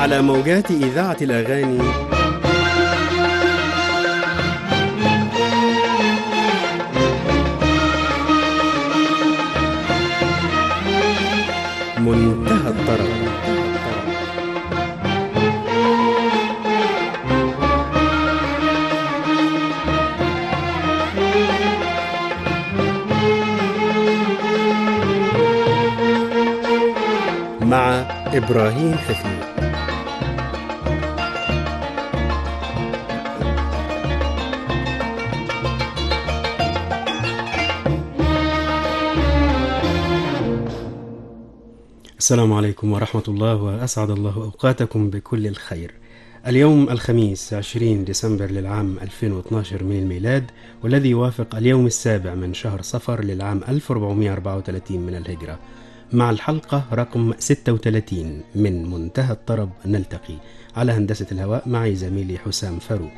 على موجات إذاعة الأغاني منتهى الطرب مع إبراهيم حفيظ السلام عليكم ورحمة الله وأسعد الله أوقاتكم بكل الخير اليوم الخميس 20 ديسمبر للعام 2012 من الميلاد والذي يوافق اليوم السابع من شهر صفر للعام 1434 من الهجرة مع الحلقة رقم 36 من منتهى الطرب نلتقي على هندسة الهواء معي زميلي حسام فاروق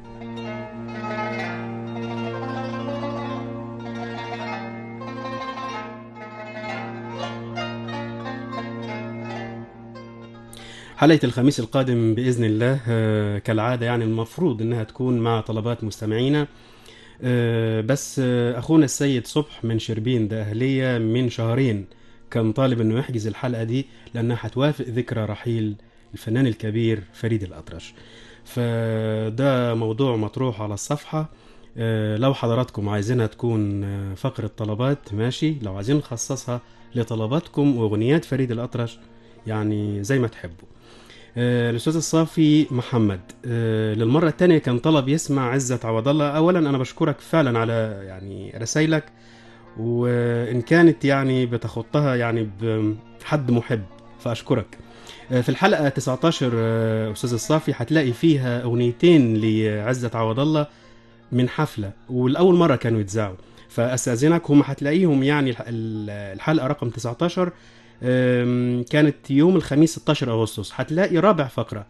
حلقة الخميس القادم بإذن الله آه، كالعادة يعني المفروض إنها تكون مع طلبات مستمعينا آه، بس آه، أخونا السيد صبح من شربين ده أهلية من شهرين كان طالب إنه يحجز الحلقة دي لأنها هتوافق ذكرى رحيل الفنان الكبير فريد الأطرش فده موضوع مطروح على الصفحة آه، لو حضراتكم عايزينها تكون آه، فقرة طلبات ماشي لو عايزين نخصصها لطلباتكم وأغنيات فريد الأطرش يعني زي ما تحبوا آه، الأستاذ الصافي محمد آه، للمرة الثانية كان طلب يسمع عزة عوض الله أولا أنا بشكرك فعلا على يعني رسايلك وإن كانت يعني بتخطها يعني بحد محب فأشكرك آه، في الحلقة 19 آه، أستاذ الصافي هتلاقي فيها أغنيتين لعزة عوض الله من حفلة والأول مرة كانوا يتذاعوا فأستأذنك هم هتلاقيهم يعني الح- ال- الحلقة رقم 19 أم، كانت يوم الخميس 16 أغسطس هتلاقي رابع فقرة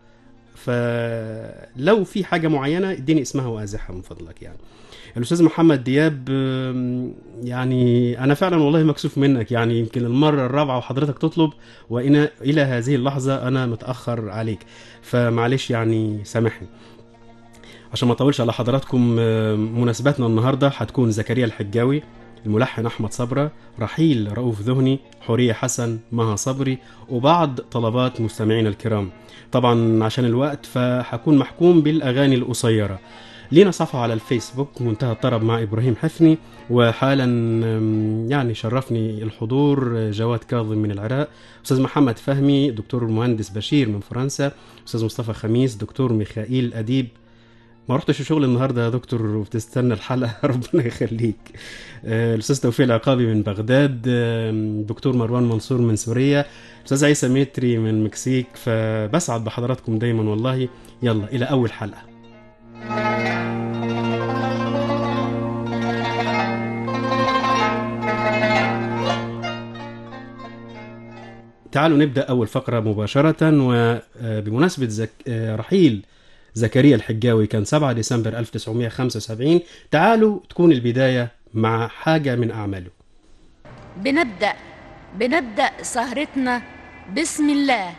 فلو في حاجة معينة اديني اسمها وأزحها من فضلك يعني الأستاذ محمد دياب أم، يعني أنا فعلا والله مكسوف منك يعني يمكن المرة الرابعة وحضرتك تطلب وإلى إلى هذه اللحظة أنا متأخر عليك فمعلش يعني سامحني عشان ما اطولش على حضراتكم آه، مناسباتنا النهارده هتكون زكريا الحجاوي الملحن احمد صبره رحيل رؤوف ذهني حوريه حسن مها صبري وبعض طلبات مستمعينا الكرام طبعا عشان الوقت فهكون محكوم بالاغاني القصيره لينا صفحة على الفيسبوك منتهى الطرب مع إبراهيم حفني وحالا آم، يعني شرفني الحضور آه، جواد كاظم من العراق أستاذ محمد فهمي دكتور المهندس بشير من فرنسا أستاذ مصطفى خميس دكتور ميخائيل أديب ما رحتش الشغل النهارده يا دكتور وبتستنى الحلقه ربنا يخليك آه، الاستاذ توفيق العقابي من بغداد آه، دكتور مروان منصور من سوريا استاذ عيسى متري من المكسيك فبسعد بحضراتكم دايما والله يلا الى اول حلقه تعالوا نبدا اول فقره مباشره وبمناسبه زك... آه، رحيل زكريا الحجاوي كان 7 ديسمبر 1975 تعالوا تكون البداية مع حاجة من أعماله بنبدأ بنبدأ سهرتنا بسم الله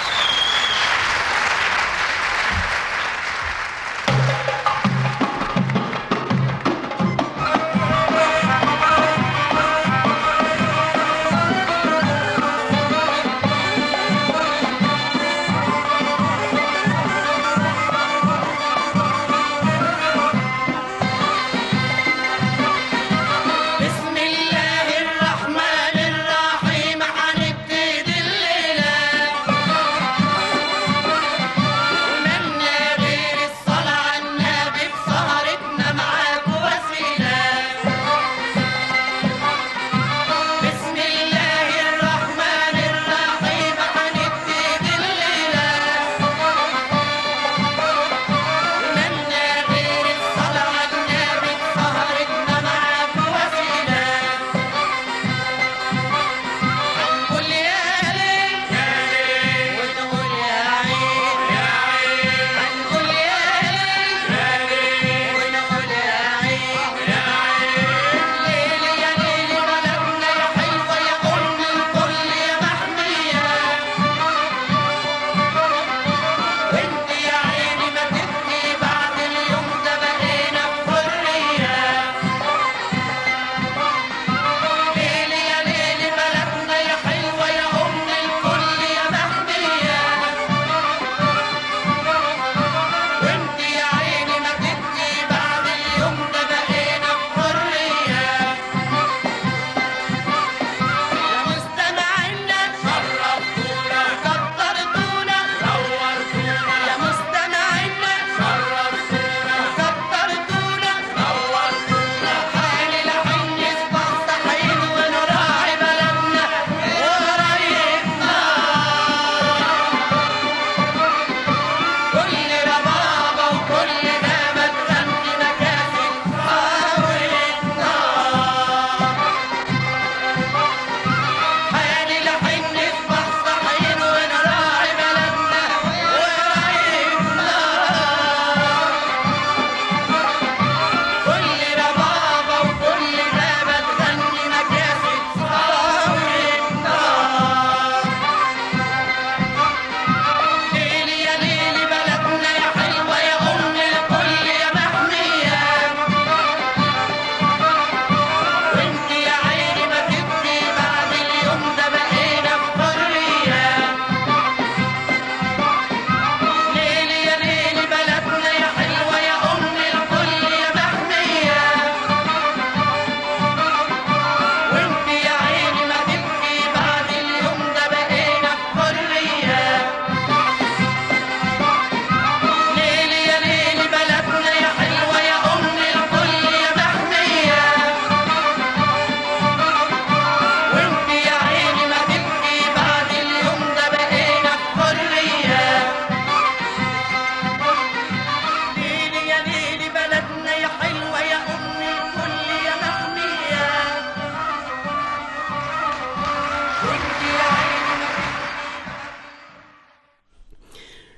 بسم الله الرحمن الرحيم هنبتدي الليلة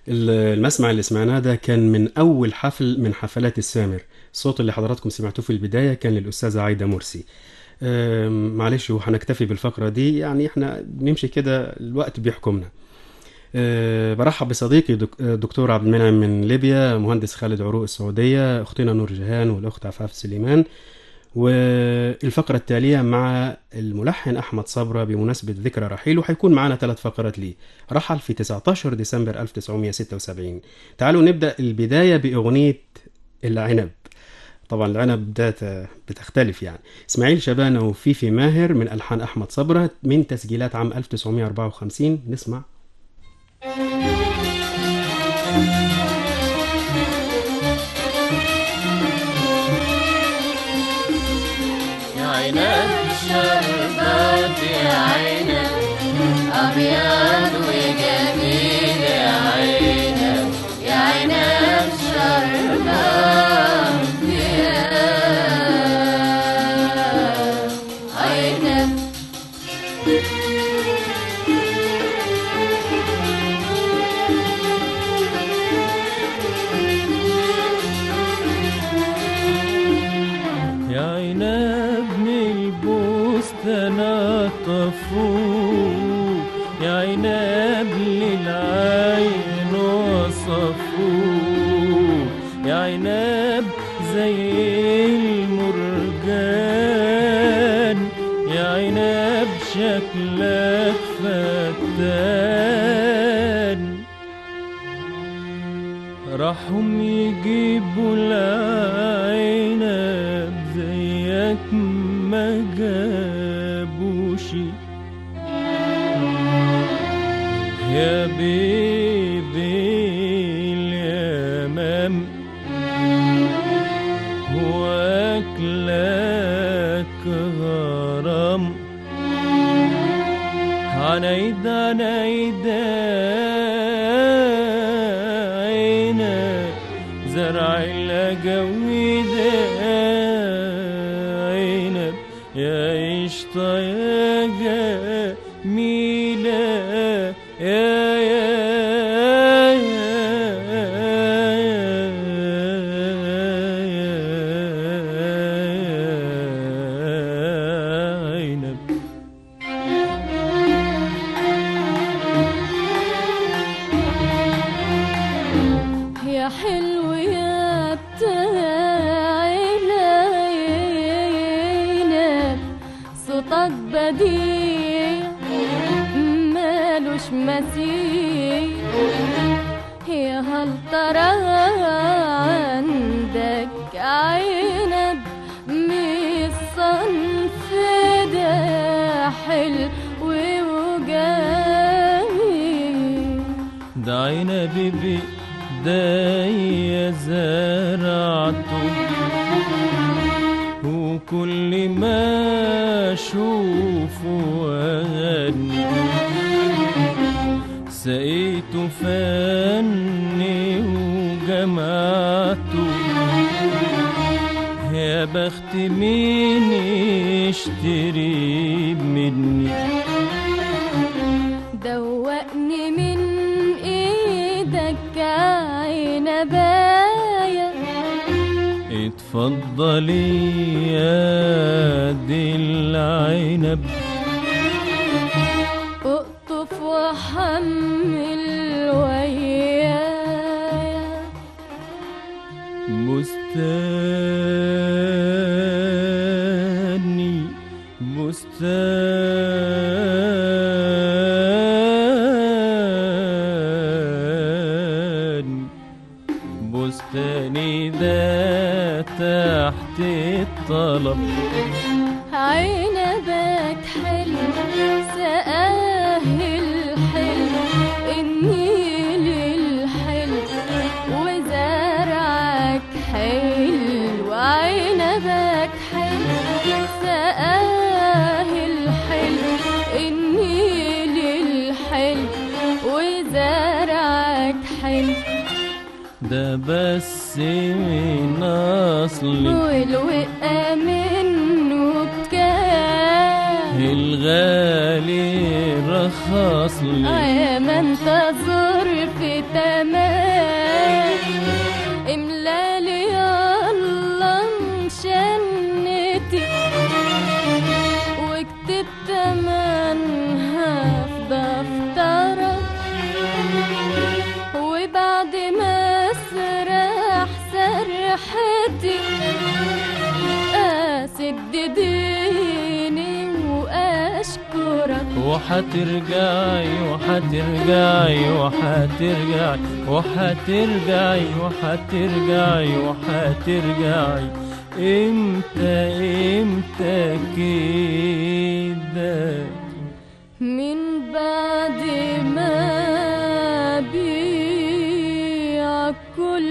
ال- المسمع اللي سمعناه ده كان من أول حفل من حفلات السامر الصوت اللي حضراتكم سمعتوه في البداية كان للأستاذة عايدة مرسي أم، معلش وهنكتفي بالفقرة دي يعني احنا بنمشي كده الوقت بيحكمنا أه، برحب بصديقي دك- دكتور عبد المنعم من ليبيا مهندس خالد عروق السعودية أختنا نور جهان والأخت عفاف سليمان والفقرة التالية مع الملحن أحمد صبرة بمناسبة ذكرى رحيله هيكون معنا ثلاث فقرات ليه رحل في 19 ديسمبر 1976 تعالوا نبدأ البداية بأغنية العنب طبعا العنب ده ت- بتختلف يعني اسماعيل شبانة وفيفي ماهر من ألحان أحمد صبرة من تسجيلات عام 1954 نسمع يا عنب شربات يا عنب أبيض وجميل يا عنب يا عنب شربات يا عنب يا عنب من البستان طفوه يا عنب للعين وصفوه يا عنب زي المرجان يا عنب شكلك فتان راحوا يجيبوا العنب زيك ما جابوش يا بيبي اليمام واكلك غرام عنيد عنيد عينا زرع الجويد عنب يا قشطة يا جميلة يا يا يا عنب يا حلو يا بتاع العنب صوتك بديع مالوش مثيل يا هل ترى عندك عنب من الصنف ده حلو وجميل ده عنبي بإيديا زرعته وكل ما أشوفه أغني سقيته فني وجمعته يا بخت مين يشتري مني دوقني من ايدك عنباية اتفضلي يا دي العنب اقطف وحمل ويايا بستاني بستاني بستاني ده تحت الطلب عنبك حلو سقاه الحلو النيل الحلو وزرعك حلو عنبك حلو سقاه الحلو النيل الحلو وزرعك حلو ده بس من أصلي والوقة منه بكام الغالي رخص لي يا ما انت ظرف تمام املالي يلا مشنتي واكتب تمنها في دفترك وبعد ما اسرح سرحتي اسد ديني واشكرك وحترجعي وحترجعي وحترجعي وحترجعي وحترجعي وحترجعي امتى امتى كده من بعد ما بيع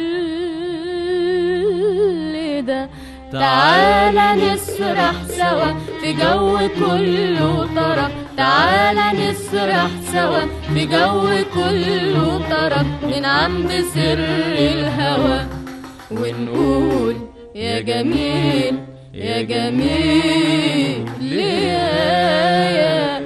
كل ده تعالى نسرح سوا في جو كله طرب تعالى نسرح سوا في جو كله طرب من عند سر الهوى ونقول يا جميل يا جميل يا يا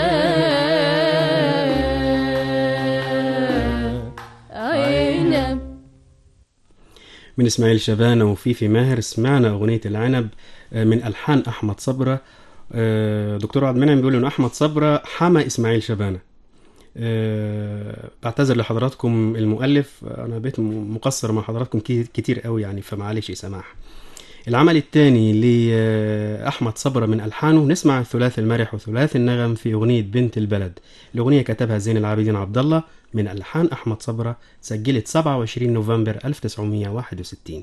عنب من اسماعيل شبانة وفيفي ماهر سمعنا اغنية العنب آه، من الحان احمد صبرة آه، دكتور عبد المنعم بيقول ان احمد صبرة حمى اسماعيل شبانة آه، بعتذر لحضراتكم المؤلف انا بقيت م- مقصر مع حضراتكم كي- كتير قوي يعني فمعلش سماح العمل الثاني لأحمد صبرة من ألحانه نسمع الثلاث المرح وثلاث النغم في أغنية بنت البلد الأغنية كتبها زين العابدين عبد الله من ألحان أحمد صبرة سجلت 27 نوفمبر 1961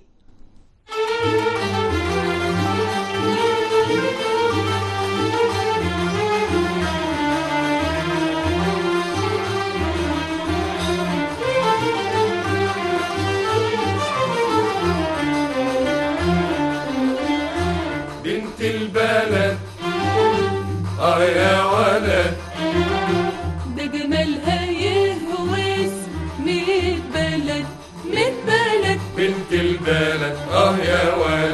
بنت البلد اه يا ولد بجمالها يهوس ميت بلد ميت بلد بنت البلد اه يا ولد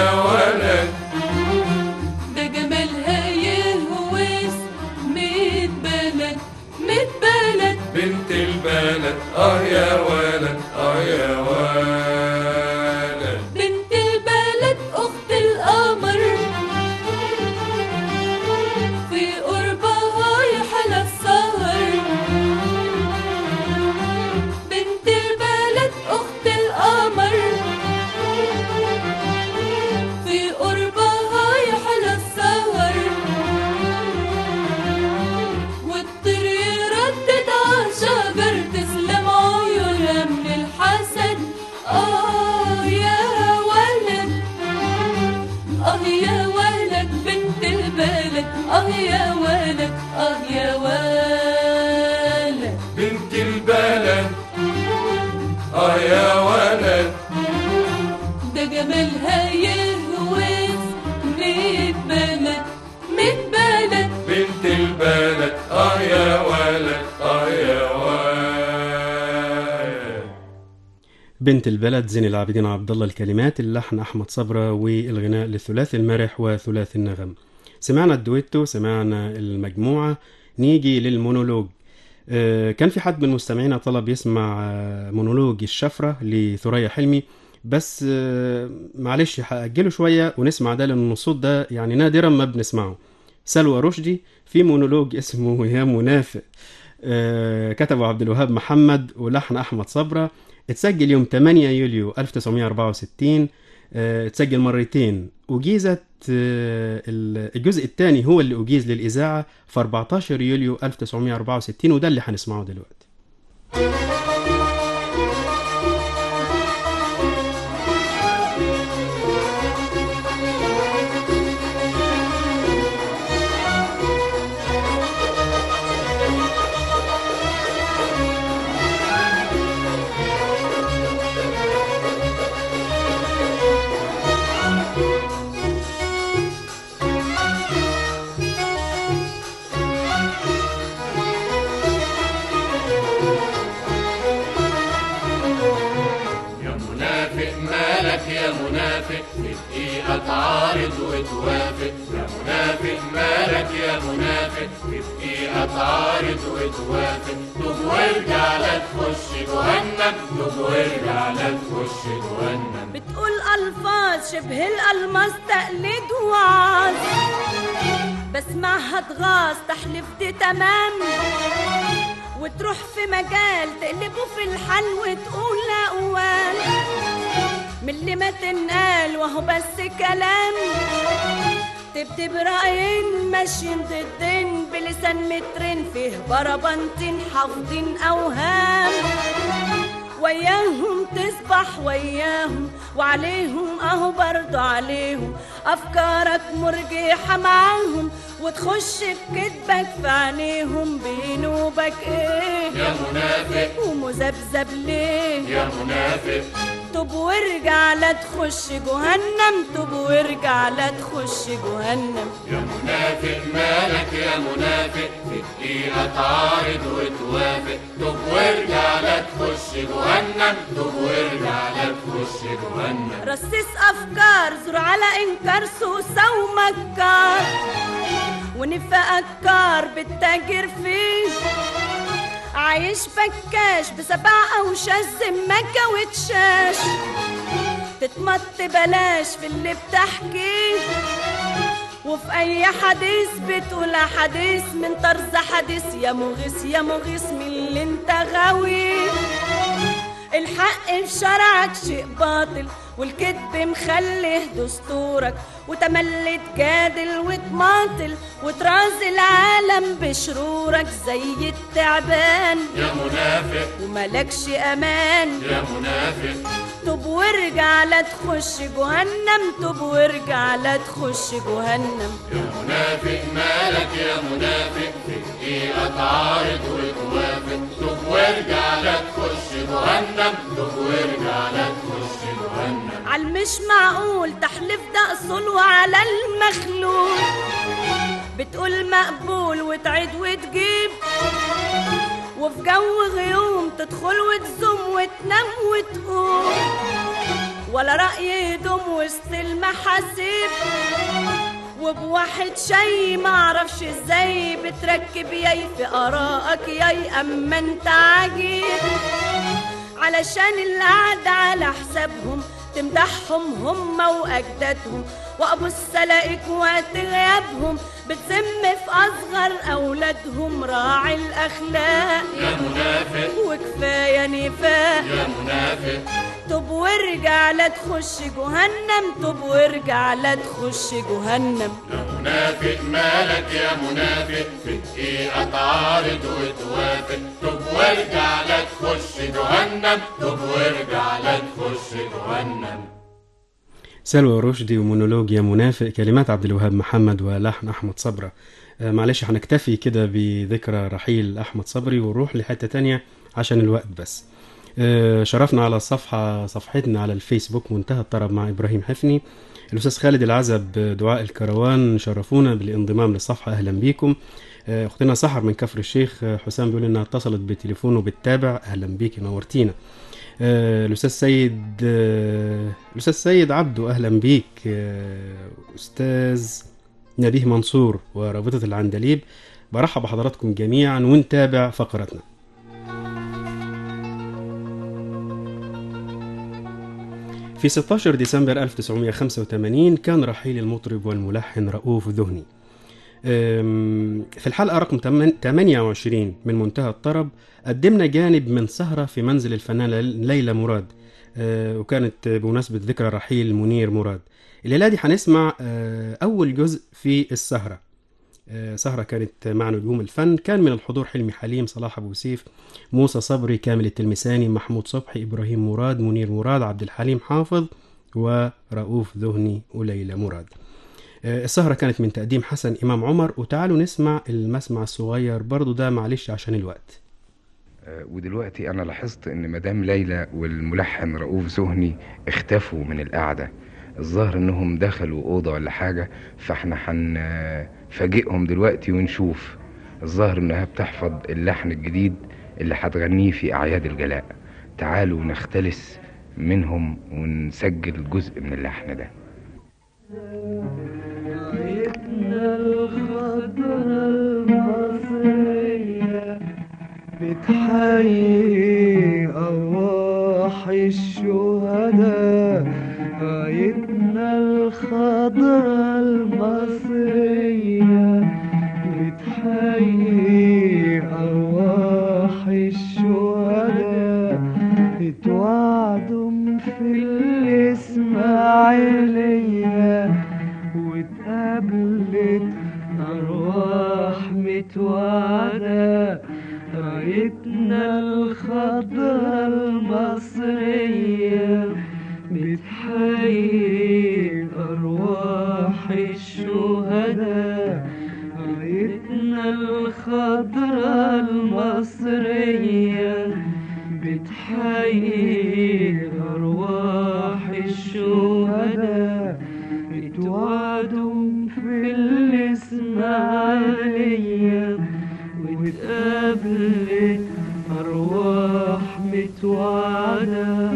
يا ولد ده جمالها يهوس ميت بلد ميت بلد بنت البلد اه يا ولد اه يا ولد بنت البلد أخت القمر في قربها يحلى السهر بنت البلد أخت القمر في قربها يحلى السهر والطير يردد عالشجر تسلم عيونها من الحسد آه يا ولد آه يا ولد بنت البلد آه يا ولد آه يا ولد بنت البلد اه يا ولد ده جمالها يهوس ميت بلد ميت بلد بنت البلد اه يا ولد اه يا ولد بنت البلد زين العابدين عبد الله الكلمات اللحن احمد صبره والغناء للثلاثي المرح وثلاثي النغم سمعنا الدويتو سمعنا المجموعه نيجي للمونولوج آه، كان في حد من مستمعينا طلب يسمع آه، مونولوج الشفره لثريا حلمي بس آه، معلش هاجله شويه ونسمع ده لان الصوت ده يعني نادرا ما بنسمعه سلوى رشدي في مونولوج اسمه يا منافق آه، كتبه عبد الوهاب محمد ولحن احمد صبره اتسجل يوم 8 يوليو 1964 آه، اتسجل مرتين أجيزت آه، ال- الجزء الثاني هو اللي أجيز للإذاعة في 14 يوليو 1964 وده اللي هنسمعه دلوقتي يا منافق مالك يا منافق في دقيقة تعارض وتوافق يا منافق مالك يا منافق في دقيقة تعارض وتوافق توب وارجع لا تخش جهنم توب وارجع لا تخش جهنم بتقول ألفاظ شبه الألماس تقليد وعاز بسمعها تغاظ تحلف دي تمام وتروح في مجال تقلبه في الحل وتقول أقوال من اللي ما تنقال وهو بس كلام تكتب رأيين ماشيين ضدين بلسان مترين فيه بربنتين حافظين أوهام وياهم تسبح وياهم وعليهم اهو برضو عليهم افكارك مرجحه معاهم وتخش بكدبك في عينيهم بينوبك ايه يا منافق ومذبذب ليه يا منافق طب وارجع لا تخش جهنم طب وارجع لا تخش جهنم يا منافق مالك يا منافق في دقيقة تعارض وتوافق توب وارجع لا تخش جهنم توب وارجع لا تخش جهنم رصيص افكار زور على انكار سوسه ومكار ونفاق كار بالتاجر فيه عايش بكاش بسبع او شاذ مكة وتشاش تتمط بلاش في اللي بتحكيه وفي اي حديث بتقول حديث من طرز حديث يا مغيث يا مغيث من اللي انت غاوي الحق في شرعك شيء باطل والكذب مخليه دستورك وتملي تجادل وتماطل وترازي العالم بشرورك زي التعبان يا منافق وملكش امان يا منافق طب وارجع لا تخش جهنم طب وارجع لا تخش جهنم يا منافق مالك يا منافق في دقيقة تعارض وتوافق توب وارجع لا تخش جهنم توب وارجع لا تخش جهنم عالمش معقول تحلف ده اصول وعلى المخلوق بتقول مقبول وتعيد وتجيب وفي جو غيوم تدخل وتزوم وتنام وتقوم ولا رأي يدوم وسط المحاسيب وبواحد شي معرفش ازاي بتركب ياي في آرائك ياي أما انت عجيب علشان القعدة على حسابهم تمدحهم هم وأجدادهم وأبص ألاقيك وقت غيابهم بتذم في أصغر أولادهم راعي الأخلاق يا منافق وكفاية نفاق يا منافق طب وارجع لا تخش جهنم طب وارجع لا تخش جهنم يا منافق مالك يا منافق في دقيقة تعارض وتوافق طب وارجع لا تخش جهنم طب وارجع لا تخش جهنم سلوى رشدي ومونولوج يا منافق كلمات عبد الوهاب محمد ولحن احمد صبره آه، معلش هنكتفي كده بذكرى رحيل احمد صبري ونروح لحته تانية عشان الوقت بس آه، شرفنا على الصفحه صفحتنا على الفيسبوك منتهى الطرب مع ابراهيم حفني الاستاذ خالد العزب دعاء الكروان شرفونا بالانضمام للصفحه اهلا بيكم آه، اختنا سحر من كفر الشيخ آه، حسام بيقول انها اتصلت بتليفونه وبتتابع اهلا بيك نورتينا آه، الاستاذ سيد آه، الاستاذ سيد عبده اهلا بيك آه، استاذ نبيه منصور ورابطه العندليب برحب بحضراتكم جميعا ونتابع فقرتنا في 16 ديسمبر 1985 كان رحيل المطرب والملحن رؤوف ذهني أم، في الحلقة رقم 28 من منتهى الطرب قدمنا جانب من سهرة في منزل الفنانة ليلى مراد أه، وكانت بمناسبة ذكرى رحيل منير مراد الليلة دي هنسمع أه، أول جزء في السهرة أه، سهرة كانت مع نجوم الفن كان من الحضور حلمي حليم صلاح أبو سيف موسى صبري كامل التلمساني محمود صبحي إبراهيم مراد منير مراد عبد الحليم حافظ ورؤوف ذهني وليلى مراد آه، السهرة كانت من تقديم حسن إمام عمر وتعالوا نسمع المسمع الصغير برضو ده معلش عشان الوقت آه، ودلوقتي انا لاحظت ان مدام ليلى والملحن رؤوف زهني اختفوا من القعده الظاهر انهم دخلوا اوضه ولا حاجه فاحنا هنفاجئهم دلوقتي ونشوف الظاهر انها بتحفظ اللحن الجديد اللي هتغنيه في اعياد الجلاء تعالوا نختلس منهم ونسجل جزء من اللحن ده رايتنا الخضرا المصرية بتحيي أرواح الشهداء رايتنا الخضرا المصرية بتحيي أرواح الشهداء اتوعدوا في الإسماعيلية واتقابلت أرواح متوعدة رايتنا الخضرا المصرية بتحيي أرواح الشهداء رايتنا الخضرا المصرية بتحيي أرواح الشهداء اتوعدوا في الإسماعيلية واتقابلت أرواح متوعدة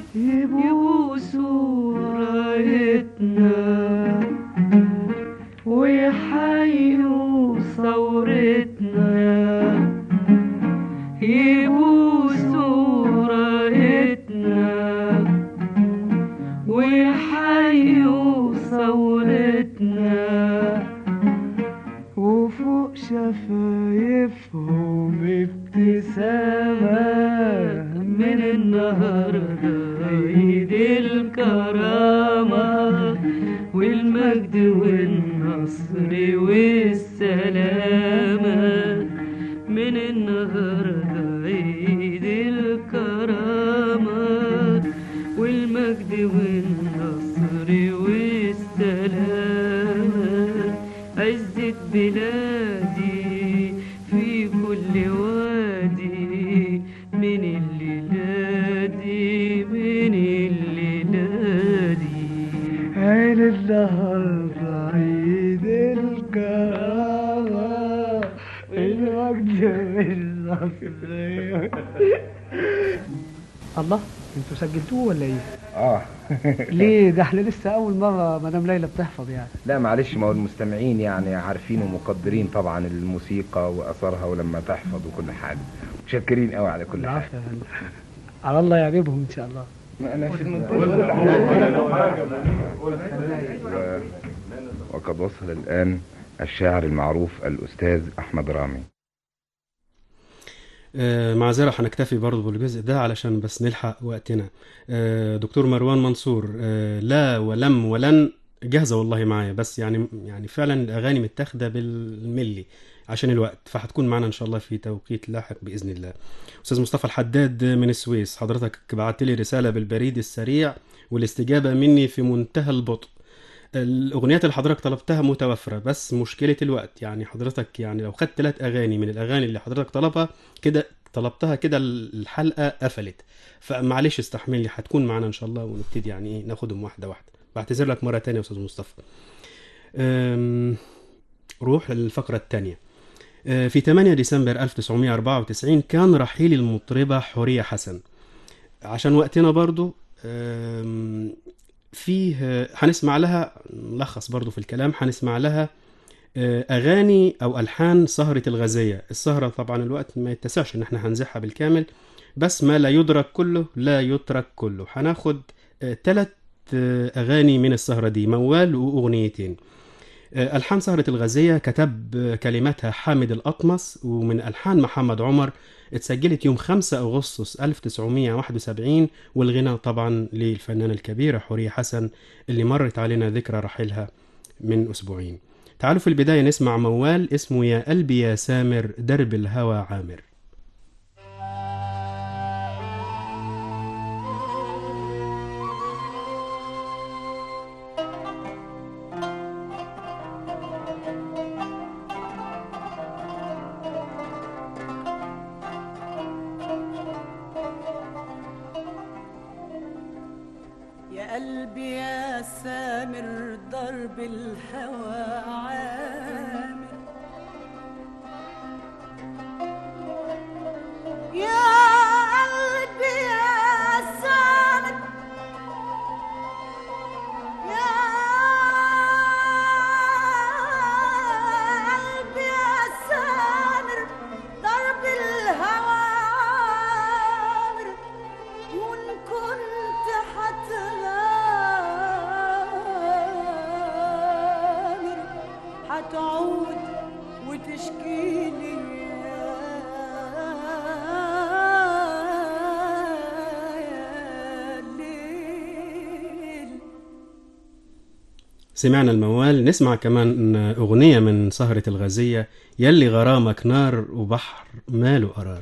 يبوسوا رايتنا ويحيوا ثورتنا يبوسوا رايتنا ويحيوا ثورتنا وفوق شفايفهم ابتسامة من النهاردة عيد الكرامة والمجد والنصر والسلامة من النهاردة عيد الكرامة والمجد والنصر والسلامة عزة بلادي في كل وادي من الليلة دي من الليلة دي عين النهاردة عيد الكرامة المجد والنصر الله انتوا سجلتوه ولا ايه؟ اه ليه ده احنا لسه اول مره مدام ليلى بتحفظ يعني لا معلش ما هو المستمعين يعني عارفين ومقدرين طبعا الموسيقى واثرها ولما تحفظ وكل حاجه متشكرين قوي على كل حاجه العفو يا فندم. على الله يعجبهم ان شاء الله انا في و... وقد وصل الان الشاعر المعروف الاستاذ احمد رامي آه، معذرة هنكتفي برضه بالجزء ده علشان بس نلحق وقتنا آه، دكتور مروان منصور آه، لا ولم ولن جاهزة والله معايا بس يعني يعني فعلا الأغاني متاخدة بالملي عشان الوقت فهتكون معنا إن شاء الله في توقيت لاحق بإذن الله أستاذ مصطفى الحداد من السويس حضرتك بعت لي رسالة بالبريد السريع والاستجابة مني في منتهى البطء الأغنيات اللي حضرتك طلبتها متوفرة بس مشكلة الوقت يعني حضرتك يعني لو خدت ثلاث أغاني من الأغاني اللي حضرتك طلبها كده طلبتها كده الحلقة قفلت فمعلش استحملني هتكون معانا إن شاء الله ونبتدي يعني إيه ناخدهم واحدة واحدة بعتذر لك مرة تانية يا أستاذ مصطفى أم، روح للفقرة الثانية في 8 ديسمبر 1994 كان رحيل المطربة حورية حسن عشان وقتنا برضو أم، فيه هنسمع لها نلخص برضو في الكلام هنسمع لها آه، أغاني أو ألحان سهرة الغزية السهرة طبعا الوقت ما يتسعش إن احنا هنزحها بالكامل بس ما لا يدرك كله لا يترك كله هناخد ثلاث أغاني من السهرة دي موال وأغنيتين آه، ألحان سهرة الغزية كتب آه، كلماتها حامد الأطمس ومن ألحان محمد عمر اتسجلت يوم 5 أغسطس 1971 والغناء طبعا للفنانة الكبيرة حورية حسن اللي مرت علينا ذكرى رحيلها من أسبوعين تعالوا في البداية نسمع موال اسمه يا قلبي يا سامر درب الهوى عامر يا قلبي يا سامر ضرب الهوى عامر يا قلبي يا سامر يا قلبي يا سامر ضرب الهوى عامر وإن كنت حتغامر حتعود وتشكيلي يا ليل سمعنا الموال نسمع كمان أغنية من سهرة الغزية يلي غرامك نار وبحر ماله قرار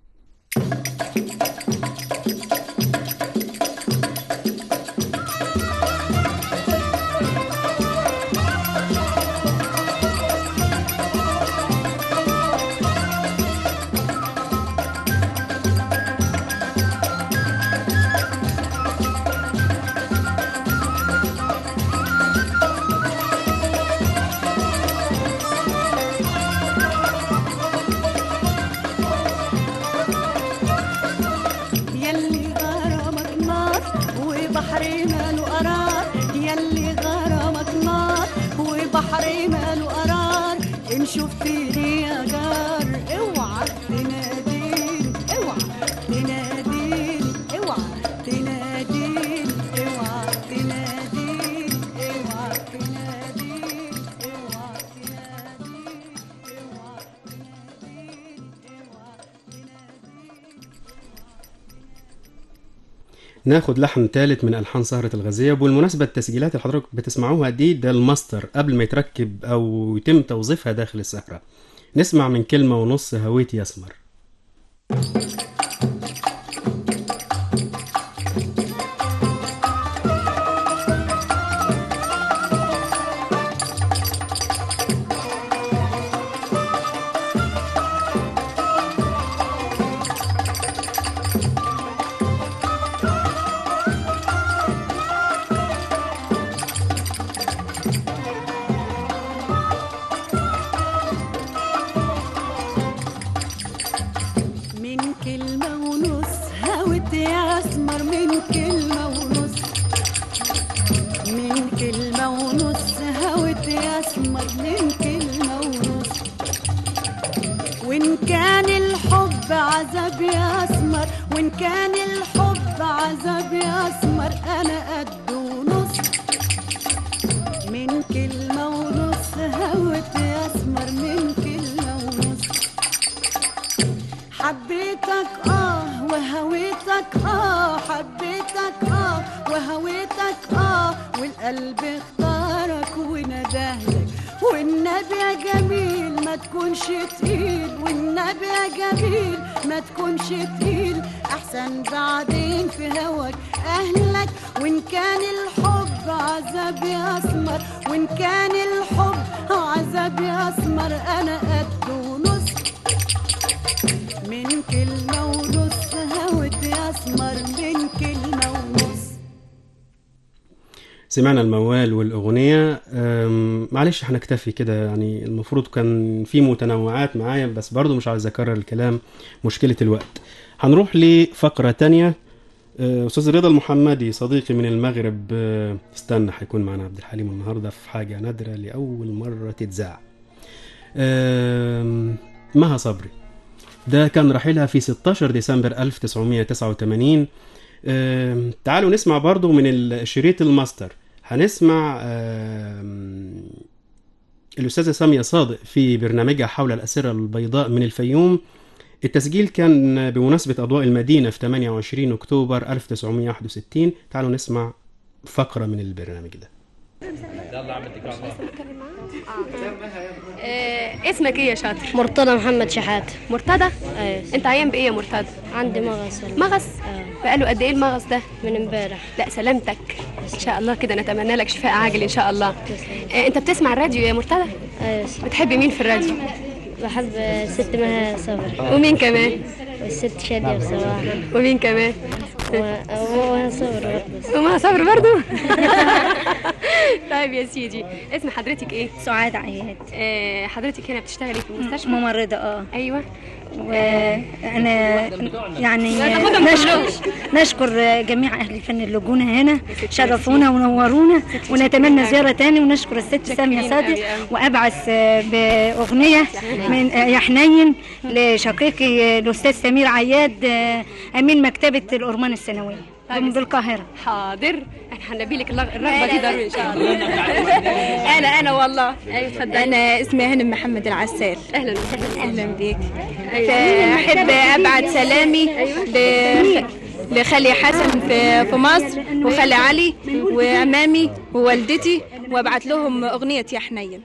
يلي غرامك نار وبحري ماله قرار يلي غرامك نار وبحري ماله قرار ان شفتني يا جار اوعى تناديني اوعى تناديني اوعى تناديني اوعى تناديني اوعى تناديني اوعى تناديني اوعى ناخد لحن ثالث من ألحان سهرة الغزية وبالمناسبة التسجيلات اللي حضرتك بتسمعوها دي ده الماستر قبل ما يتركب أو يتم توظيفها داخل السهرة نسمع من كلمة ونص هويت يسمر من كلمة ونص من كلمة ونص هوت يا اسمر من كلمة ونص وإن كان الحب عذاب يا أسمر وإن كان الحب عذاب يا أسمر أنا قد ونص من كلمة ونص هوت يا أسمر من كلمة ونص حبيتك اه وهويتك اه حبيتك اه وهويتك اه والقلب اختارك وندهلك والنبي يا جميل ما تكونش تقيل والنبي يا جميل ما تكونش تقيل احسن بعدين في هواك اهلك وان كان الحب عذاب يا اسمر وان كان الحب عذاب يا اسمر انا قد ونص من كلمة ونص هوت يا اسمر من كلمة ونص سمعنا الموال والأغنية أم، معلش هنكتفي كده يعني المفروض كان في متنوعات معايا بس برضو مش عايز أكرر الكلام مشكلة الوقت هنروح لفقرة تانية أه، أستاذ رضا المحمدي صديقي من المغرب أه، استنى هيكون معنا عبد الحليم النهاردة في حاجة نادرة لأول مرة تتذاع أم، مها صبري ده كان رحيلها في 16 ديسمبر 1989 أم، تعالوا نسمع برضو من الشريط الماستر هنسمع أم، الأستاذة سامية صادق في برنامجها حول الأسرة البيضاء من الفيوم التسجيل كان بمناسبة أضواء المدينة في 28 أكتوبر 1961 تعالوا نسمع فقرة من البرنامج ده آه، اسمك ايه يا شاطر؟ مرتضى محمد شحات مرتضى؟ ايوه انت عيان بايه يا مرتضى؟ عندي مغص مغص؟ بقاله قد ايه المغص ده؟ من امبارح لا سلامتك ان شاء الله كده نتمنى لك شفاء عاجل ان شاء الله آه، انت بتسمع الراديو يا مرتضى؟ ايوه بتحبي مين في الراديو؟ بحب ست مها صبري ومين كمان؟ والست شادية بصراحة ومين كمان؟ ومها صبري برضه وما صبر برضو طيب يا سيدي اسم حضرتك ايه سعاد عياد آه حضرتك هنا بتشتغلي في المستشفى ممرضة اه ايوه وانا يعني لا، تاخدهم نشكر نشكر جميع اهل الفن اللجونه هنا شرفونا ونورونا ونتمنى زياره تاني ونشكر الست ساميه صادق وابعث باغنيه من يا حنين لشقيقي الاستاذ سمير عياد امين مكتبه الأرمان الثانويه بالقاهره حاضر احنا هنبي لك الرغ- الرغبه دي ضروري ان شاء الله انا انا والله ايوه اتفضلي انا اسمي هانم محمد العسال اهلا وسهلا اهلا بيك أيوة. احب ابعت سلامي ل- لخالي حسن في في مصر وخالي علي وعمامي ووالدتي وابعت لهم اغنيه يا حنين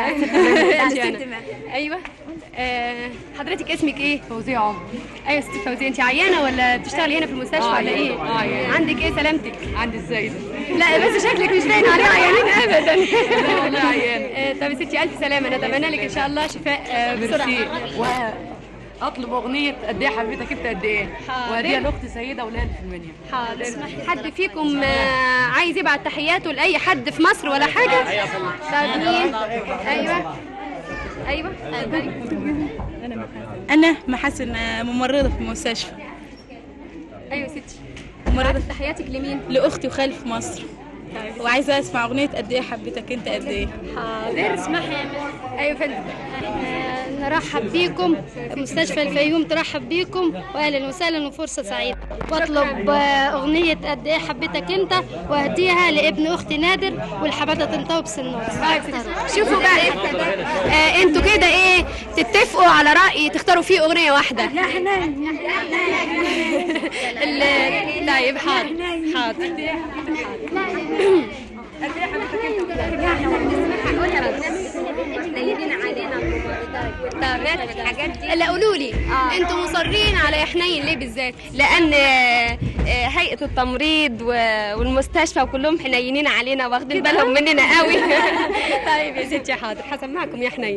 ايوه آه، حضرتك اسمك ايه؟ فوزية عمر ايوه ست فوزية انت عيانة ولا بتشتغلي هنا في المستشفى آه، ولا ايه؟ عيانة. آه، عيانة. عندك ايه سلامتك؟ عندي الزايده لا بس شكلك مش باين عليه عيانين ابدا لا والله عيانة. آه، طب يا ستي الف سلامة نتمنى لك ان شاء الله شفاء آه، بسرعة اطلب اغنيه قد ايه حبيتك انت قد ايه وهديها لاختي سيده ولاد في المنيا حاضر حد فيكم آه، عايز يبعت تحياته لاي حد في مصر ولا حاجة؟ طب مين؟ ايوه ايوه انا محاسن ممرضه في المستشفى ايوه ستي ممرضه تحياتك لمين لاختي وخالي في مصر وعايزه اسمع اغنيه قد ايه حبيتك انت قد ايه حاضر اسمحي يا ايوه فندم نرحب بيكم مستشفى الفيوم ترحب بيكم واهلا وسهلا وفرصه سعيده واطلب آه، اغنيه قد ايه حبيتك انت واهديها لابن اختي نادر والحباده تنطوي بسنور شوفوا بقى آه انتوا كده ايه تتفقوا على رأي تختاروا فيه أغنية واحدة لا احنا ال- طيب حاضر حاضر لا قولوا لي انتوا مصرين على يا حنين ليه بالذات لان آه، آه، هيئه التمريض و- والمستشفى وكلهم حنينين علينا واخدين بالهم مننا قوي طيب يا ستي حاضر هسمعكم يا حنين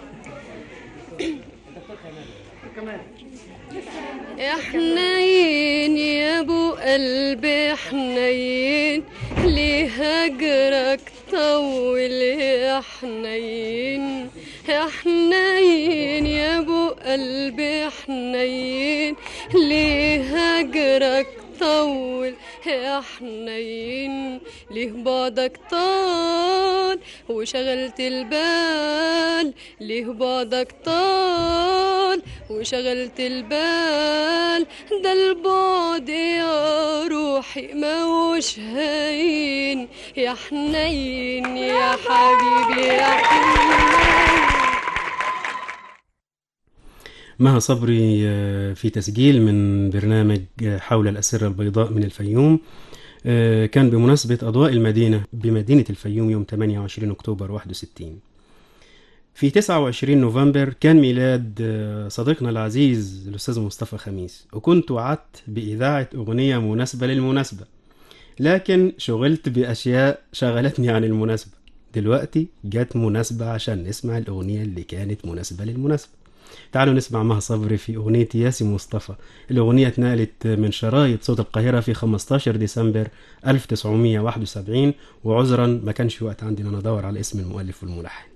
يا حنين يا ابو قلبي حنين ليه هجرك طول يا حنين يا حنين يا ابو قلبي حنين ليه هجرك طول يا حنين ليه بعدك طال وشغلت البال ليه بعدك طال وشغلت البال ده البعد يا روحي موش هين يا حنين يا حبيبي يا حنين مها صبري آه، في تسجيل من برنامج آه، حول الأسرة البيضاء من الفيوم آه، كان بمناسبة أضواء المدينة بمدينة الفيوم يوم 28 أكتوبر 61 في 29 نوفمبر كان ميلاد آه، صديقنا العزيز الأستاذ مصطفى خميس وكنت وعدت بإذاعة أغنية مناسبة للمناسبة لكن شغلت بأشياء شغلتني عن المناسبة دلوقتي جت مناسبة عشان نسمع الأغنية اللي كانت مناسبة للمناسبة تعالوا نسمع مها صبري في أغنية ياسي مصطفى الأغنية اتنقلت من شرايط صوت القاهرة في 15 ديسمبر 1971 وعذرا ما كانش وقت عندي ان انا ادور على اسم المؤلف والملحن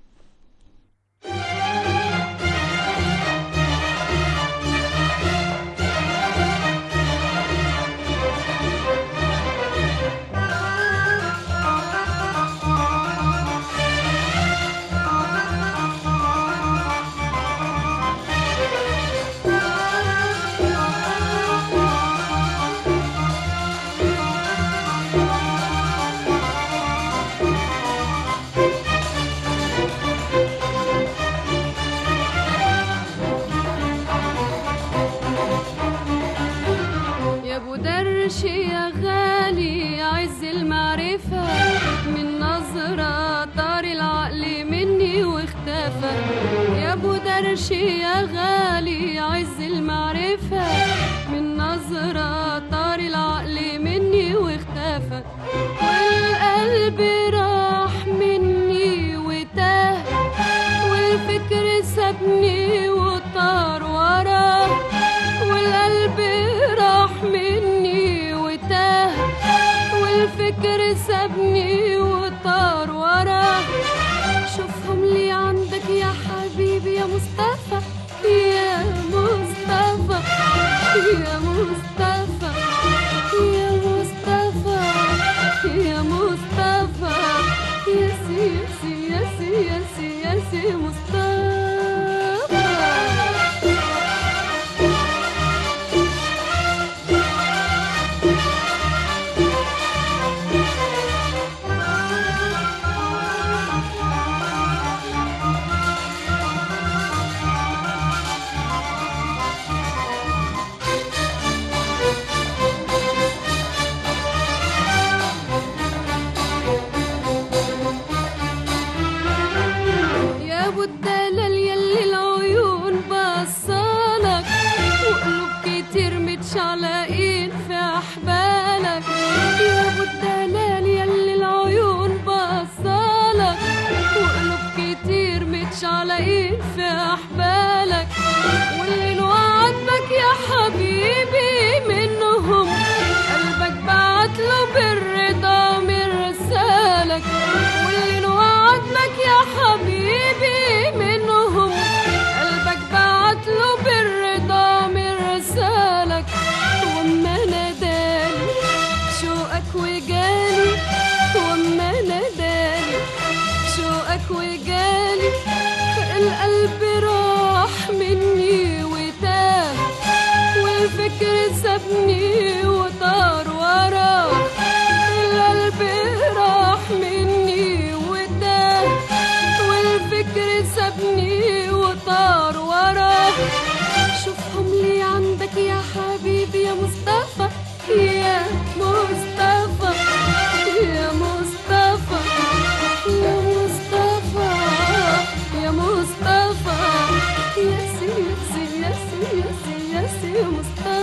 يا ابو درش يا غالي يا عز المعرفة من نظرة طار العقل مني واختفى يا ابو درش يا غالي يا عز المعرفة من نظرة طار العقل مني واختفى والقلب راح مني وتاه والفكر سابني وطار وراه والقلب راح مني وتاه والفكر سابني وطار وراه شوفهم لي عندك يا حبيبي يا مصطفى يا مصطفى يا مصطفى يا مصطفى يا مصطفى يا سي يا سي يا سي يا سي يا سي مصطفى يا ابو الدلال يلي العيون بصالك وقلوب كتير متشعلقين في احبالك يا ابو الدلال يلي العيون بصالك وقلوب كتير متشعلقين في احبالك واللي لو عاتبك يا حبيبي منهم قلبك بعتله بالرضا مرسالك واللي لو عاتبك يا حبيبي منهم قلبك بعتله بالرضا مرسالك وما نادالي شوقك وجالي وما نادالي شوقك وجالي القلب راح مني وتاه والفكر سابني وطار وراه القلب راح مني وتاه والفكر سابني وطار وراه شوفهم لي عندك يا حبيبي يا مصطفى يا مصطفى يا مصطفى يا مصطفى يا مصطفى يا سي يا سي يا سي يا سي يا سي مصطفى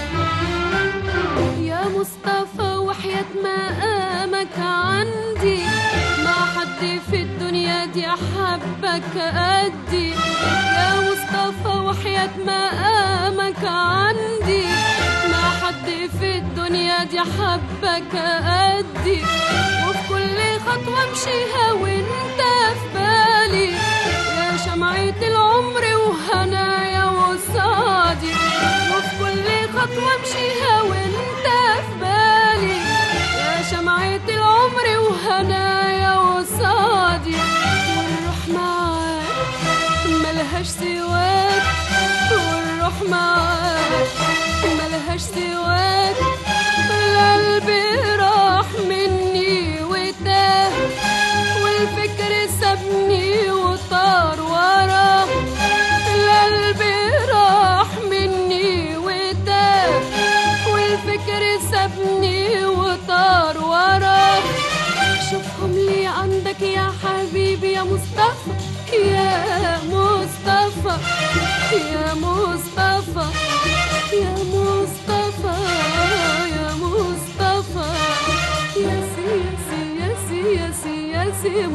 يا مصطفى وحياة مقامك عندي حبك قدي يا مصطفى وحياة مقامك عندي ما حد في الدنيا دي حبك قدي وفي كل خطوة امشيها وانت في بالي يا شمعة العمر وهنايا وصادي وفي كل خطوة امشيها وانت في بالي يا شمعة العمر وهنايا وصادي والروح معاك ملهاش سواك والروح معاك ملهاش سواك القلب راح مني وتاه والفكر سابني وطار وراه القلب راح مني وتاه والفكر سابني وطار وراه شوفهم لي عندك يا حبيبي يا مصطفى يا مصطفى يا مصطفى يا مصطفى يا مصطفى يا سي يا سي يا سي يا سي يا سي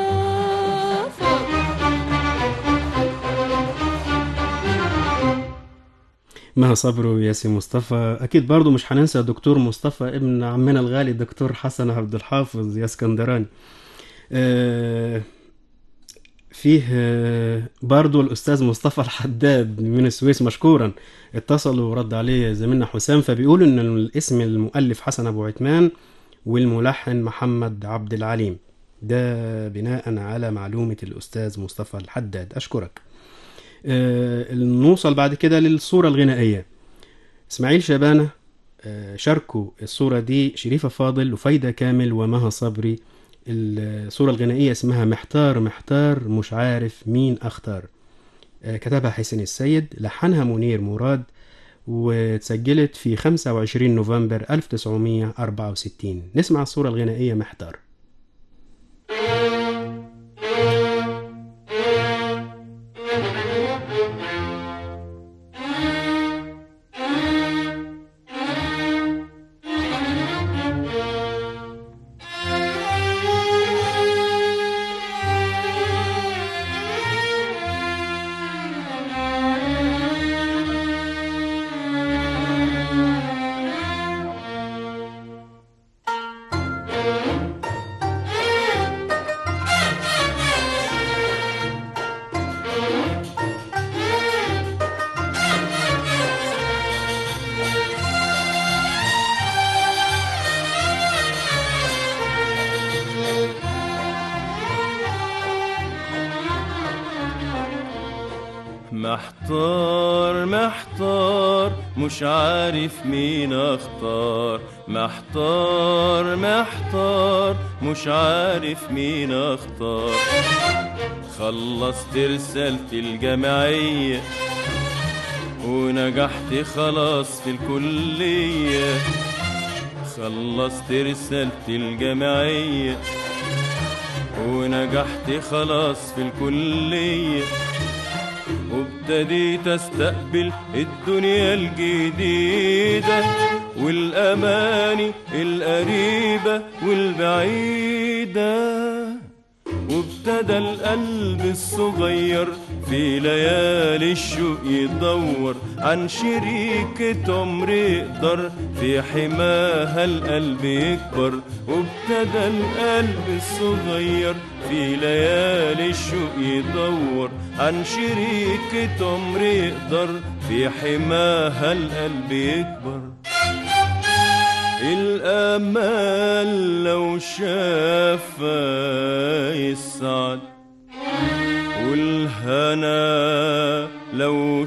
مصطفى مها صبري وياسي مصطفى اكيد برضو مش هننسى دكتور مصطفى ابن عمنا الغالي الدكتور حسن عبد الحافظ يا اسكندراني آه، فيه آه، برضو الاستاذ مصطفى الحداد من السويس مشكورا اتصل ورد عليه زميلنا حسام فبيقول ان الاسم المؤلف حسن ابو عثمان والملحن محمد عبد العليم ده بناء على معلومة الأستاذ مصطفى الحداد أشكرك آه، نوصل بعد كده للصورة الغنائية إسماعيل شبانة آه، شاركوا الصورة دي شريفة فاضل وفايدة كامل ومها صبري الصورة الغنائية اسمها محتار محتار مش عارف مين أختار آه، كتبها حسين السيد لحنها منير مراد واتسجلت في 25 نوفمبر 1964 نسمع الصورة الغنائية محتار محتار محتار مش عارف مين اختار محتار محتار مش عارف مين اختار خلصت رسالة الجامعية ونجحت خلاص في الكلية خلصت رسالة الجامعية ونجحت خلاص في الكلية وابتديت استقبل الدنيا الجديدة والأماني القريبة والبعيدة وابتدى القلب الصغير في ليالي الشوق يدور عن شريكة عمر يقدر في حماها القلب يكبر وابتدى القلب الصغير في ليالي الشوق يدور عن شريكة عمر يقدر في حماها القلب يكبر الأمل لو شافها يسعد والهنا لو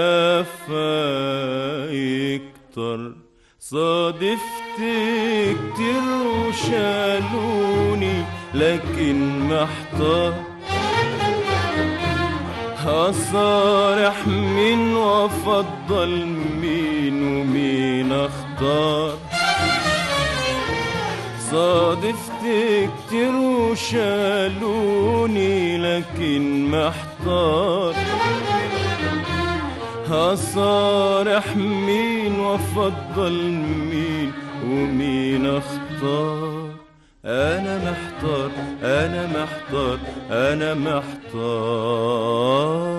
شافها يكتر صادفت كتير وشالوني لكن محتار هصارح مين وافضل مين ومين اختار صادفت كتير وشالوني لكن محتار هصارح مين وافضل مين ومين اختار أنا محتار أنا محتار أنا محتار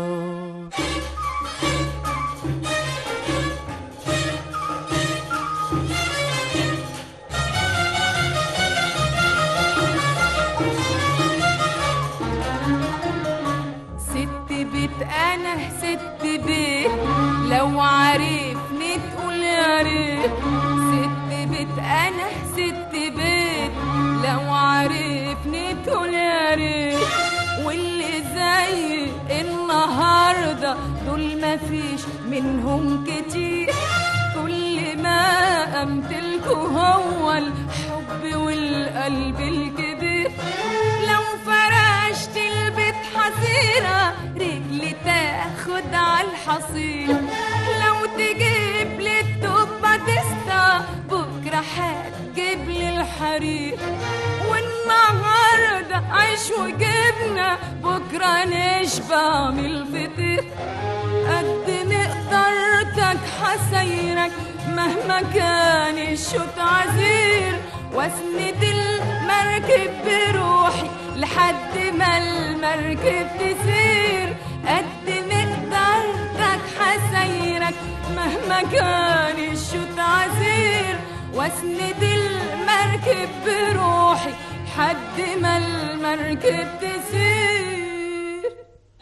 ست بيت انا ست بيت لو عرفني تقول يا ريت ست بيت انا ست بيت لو عرفني تقول يا ريت واللي زي النهارده دول مفيش منهم كتير كل ما امتلكه هو الحب والقلب الكبير لو فرشت البيت حصيرة رجلي تاخد على الحصير لو تجيب لي التوبة تستا بكرة هتجيب لي الحرير والنهاردة عيش وجبنة بكرة نشبع من الفطير قد مقدرتك حسيرك مهما كان الشوط عزير واسند المركب بروحي لحد ما المركب تسير قد مقدرتك حسيرك مهما كان الشوط عزير واسند المركب بروحي لحد ما المركب تسير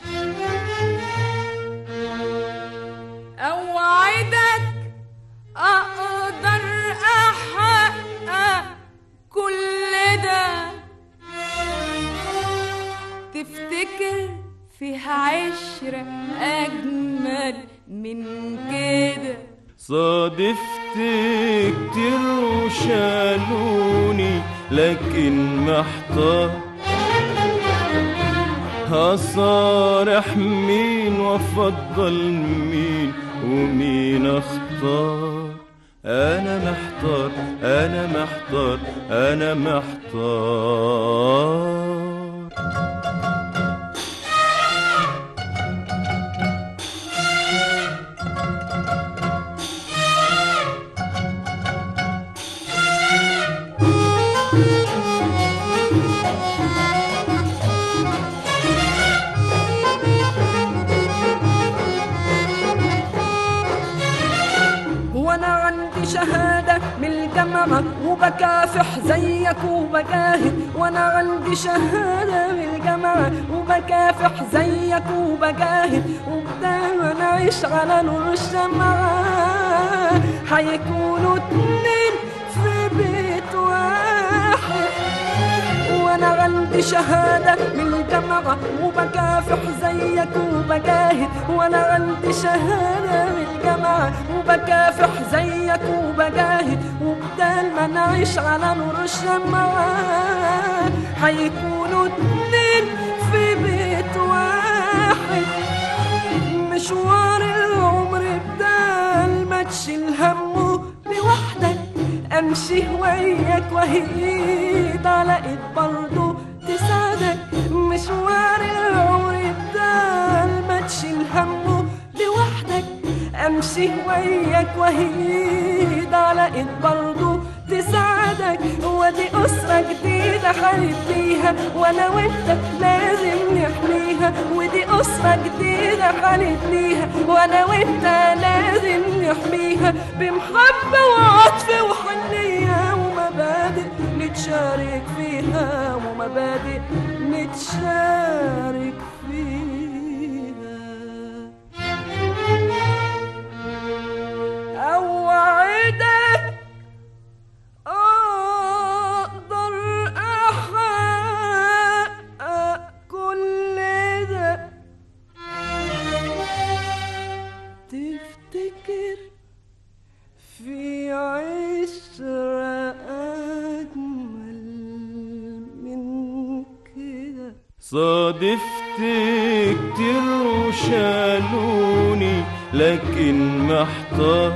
أوعدك أقدر أحقق كل ده تفتكر فيها عشرة أجمل من كده صادفت كتير وشالوني لكن محتار هصارح مين وافضل مين ومين اختار انا محتار انا محتار انا محتار وانا عندي شهادة من الجامعة وبكافح زيك وبجاهد وانا عندي شهادة من الجامعة وبكافح زيك وبجاهد وبدايما نعيش على نور الشمعة هيكونوا اتنين في بيت واحد وانا عندي شهادة من الجامعة وبكافح زيك وبجاهد وانا عندي شهادة من الجامعة وبكافح زيك وبجاهد وبدال ما نعيش على نور الشمعة هيكونوا اتنين في بيت واحد مشوار العمر بدال ما تشيل همه لوحدك امشي وياك وهي ايد على ايد برضه تساعدك مشوار العمر بدال ما تشيل همه لوحدك امشي وياك وهي ايد على ايد برضه تساعدك ودي أسرة جديدة حنبنيها وأنا وأنت لازم نحميها ودي أسرة جديدة حنبنيها وأنا وأنت لازم نحميها بمحبة وعطف وحنية ومبادئ نتشارك فيها ومبادئ نتشارك فيها أوعدك أقدر أحقق كل ده تفتكر في عشرة أجمل من كده صادفت كتير وشالوني لكن محتار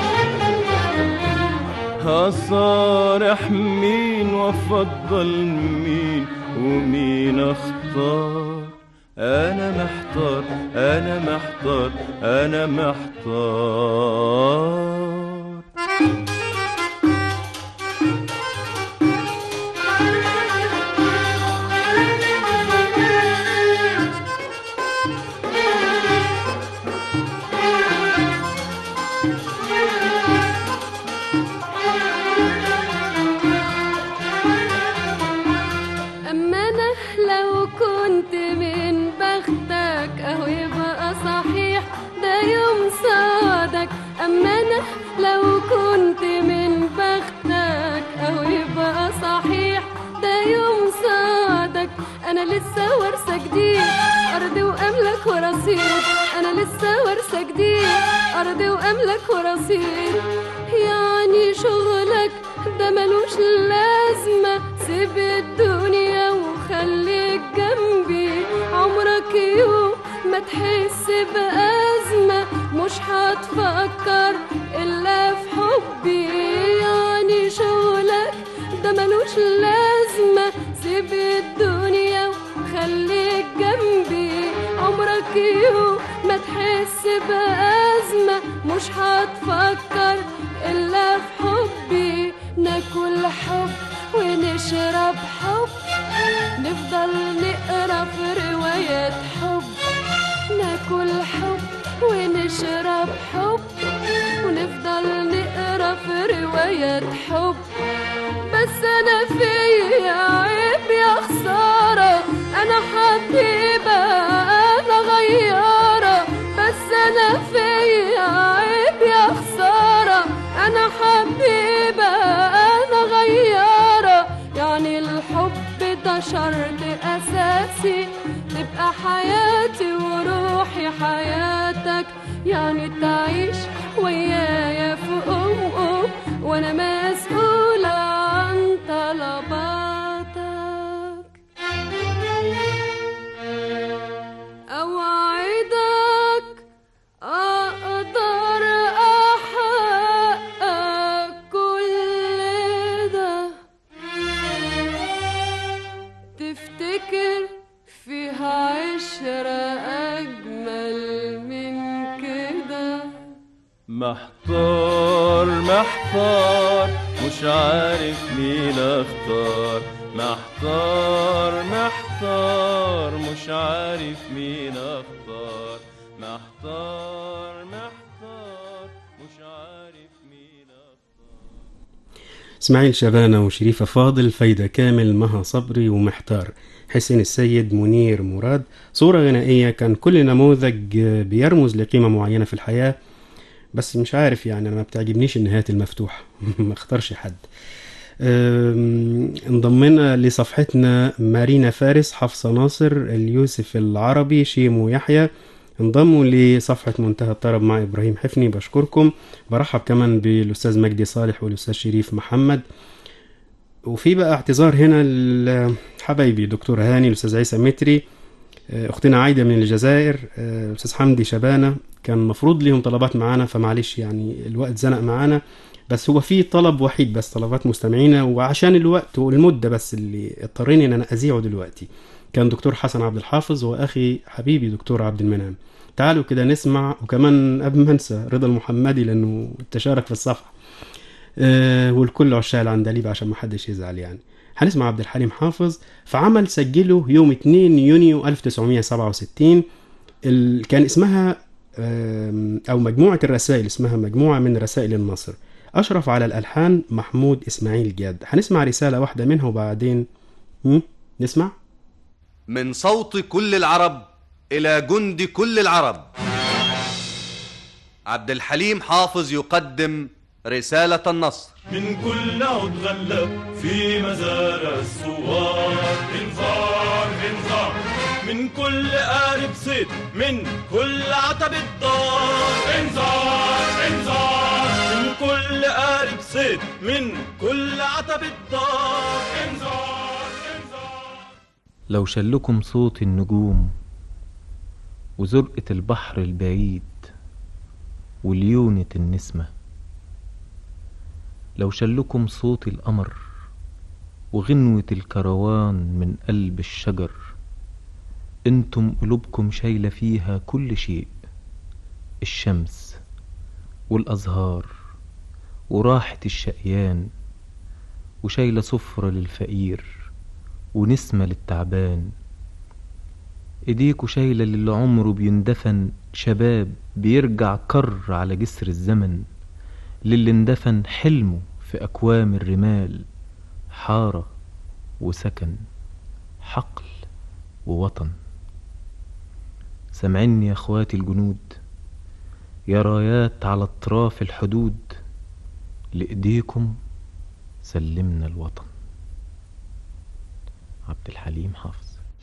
هصارح مين وافضل مين ومين اختار انا محتار انا محتار انا محتار لسه ورثة جديد أرض وأملك ورصيد أنا لسه ورثة جديد أرض وأملك ورصيد يعني شغلك ده ملوش لازمة سيب الدنيا وخليك جنبي عمرك يوم ما تحس بأزمة مش هتفكر إلا في حبي يعني شغلك ده ملوش لازمة سيب الدنيا وخليك جنبي عمرك يوم ما تحس بأزمة مش هتفكر إلا في حبي ناكل حب ونشرب حب نفضل نقرا في روايات حب ناكل حب ونشرب حب ونفضل نقرا في روايات حب بس انا فيا عيب يا خسارة انا حبيبة انا غيارة بس انا فيا عيب يا خسارة انا حبيبة انا غيارة يعني الحب ده شرط اساسي تبقى حياتي وروحي حياتك يعني تعيش ويايا في ام ام وانا مسؤولة عن طلباتك اوعدك اقدر احقق كل ده تفتكر فيها عشرة أجمل من كده محتار محتار مش عارف مين اختار محتار محتار مش عارف مين اختار محتار محتار مش عارف مين اسماعيل شبانة وشريفة فاضل فايدة كامل مها صبري ومحتار حسين السيد منير مراد صورة غنائية كان كل نموذج بيرمز لقيمة معينة في الحياة بس مش عارف يعني أنا ما بتعجبنيش النهايات المفتوحة ما اختارش حد أم، انضمنا لصفحتنا مارينا فارس حفصة ناصر اليوسف العربي شيمو يحيى انضموا لصفحة منتهى الطرب مع إبراهيم حفني بشكركم برحب كمان بالأستاذ مجدي صالح والأستاذ شريف محمد وفي بقى اعتذار هنا لحبايبي دكتور هاني الأستاذ عيسى متري آه، أختنا عايدة من الجزائر آه، الأستاذ حمدي شبانة كان مفروض ليهم طلبات معانا فمعلش يعني الوقت زنق معانا بس هو في طلب وحيد بس طلبات مستمعينا وعشان الوقت والمدة بس اللي اضطريني ان انا اذيعه دلوقتي كان دكتور حسن عبد الحافظ واخي حبيبي دكتور عبد المنعم تعالوا كده نسمع وكمان قبل ما انسى رضا المحمدي لانه تشارك في الصفحه آه والكل عشاق العندليب عشان ما حدش يزعل يعني هنسمع عبد الحليم حافظ في عمل سجله يوم 2 يونيو 1967 ال... كان اسمها آم، او مجموعه الرسائل اسمها مجموعه من رسائل النصر اشرف على الالحان محمود اسماعيل جاد هنسمع رساله واحده منها وبعدين هم؟ نسمع من صوت كل العرب إلى جند كل العرب عبد الحليم حافظ يقدم رسالة النصر من كل عود غلب في مزارع الثوار انذار انذار من كل قارب صيد من كل عتب الدار انذار انذار من كل قارب صيد من كل عتب الدار انذار لو شلكم صوت النجوم وزرقة البحر البعيد وليونة النسمة لو شلكم صوت القمر وغنوة الكروان من قلب الشجر انتم قلوبكم شايلة فيها كل شيء الشمس والأزهار وراحة الشقيان وشايلة صفرة للفقير ونسمة للتعبان ايديكوا شايلة للي عمره بيندفن شباب بيرجع كر على جسر الزمن للي اندفن حلمه في أكوام الرمال حارة وسكن حقل ووطن سامعني يا اخواتي الجنود يا رايات على اطراف الحدود لإيديكم سلمنا الوطن عبد الحليم حافظ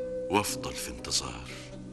وافضل في انتظار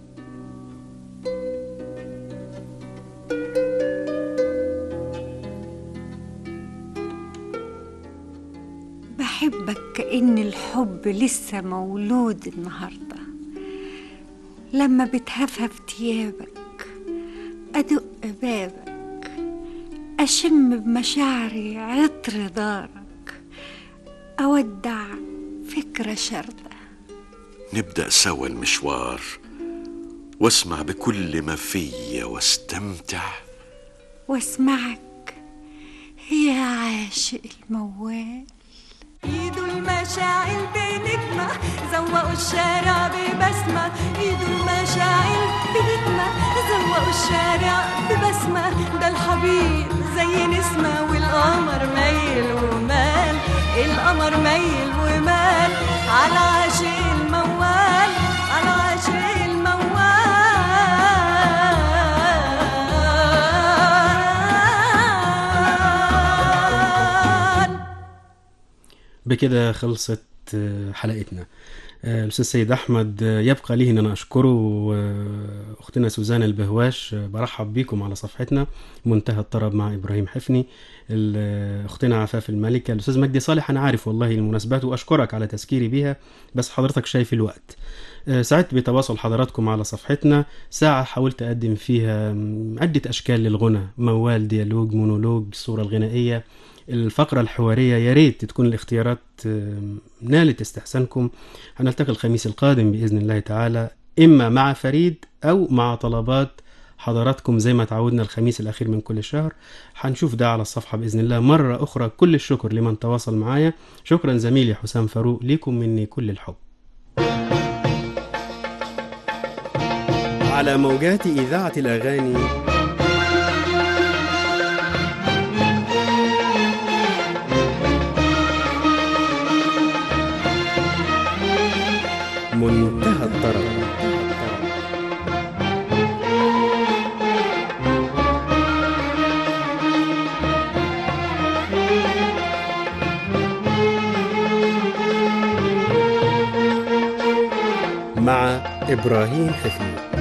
بحبك كأن الحب لسه مولود النهاردة لما بتهفهف تيابك أدق بابك أشم بمشاعري عطر دارك أودع فكرة شردة نبدأ سوا المشوار واسمع بكل ما فيا واستمتع واسمعك يا عاشق الموال ايدوا المشاعل بنجمة زوقوا الشارع ببسمة ايدوا المشاعل بنجمة زوقوا الشارع ببسمة ده الحبيب زي نسمة والقمر ميل ومال القمر ميل ومال على عاشق الموال على عاشق الموال بكده خلصت آه، حلقتنا آه، الأستاذ سيد أحمد آه، يبقى لي إن أنا أشكره وأختنا سوزان البهواش آه، برحب بيكم على صفحتنا منتهى الطرب مع إبراهيم حفني ال- آه، أختنا عفاف الملكة الأستاذ مجدي صالح أنا عارف والله المناسبات وأشكرك على تذكيري بيها بس حضرتك شايف الوقت آه، سعدت بتواصل حضراتكم على صفحتنا ساعة حاولت أقدم فيها م، عدة أشكال للغنى موال ديالوج مونولوج الصورة الغنائية الفقرة الحوارية يا ريت تكون الاختيارات آم، نالت استحسانكم هنلتقي الخميس القادم بإذن الله تعالى إما مع فريد أو مع طلبات حضراتكم زي ما تعودنا الخميس الأخير من كل شهر هنشوف ده على الصفحة بإذن الله مرة أخرى كل الشكر لمن تواصل معايا شكرا زميلي حسام فاروق لكم مني كل الحب على موجات إذاعة الأغاني منتهى الطرب مع إبراهيم حفيظ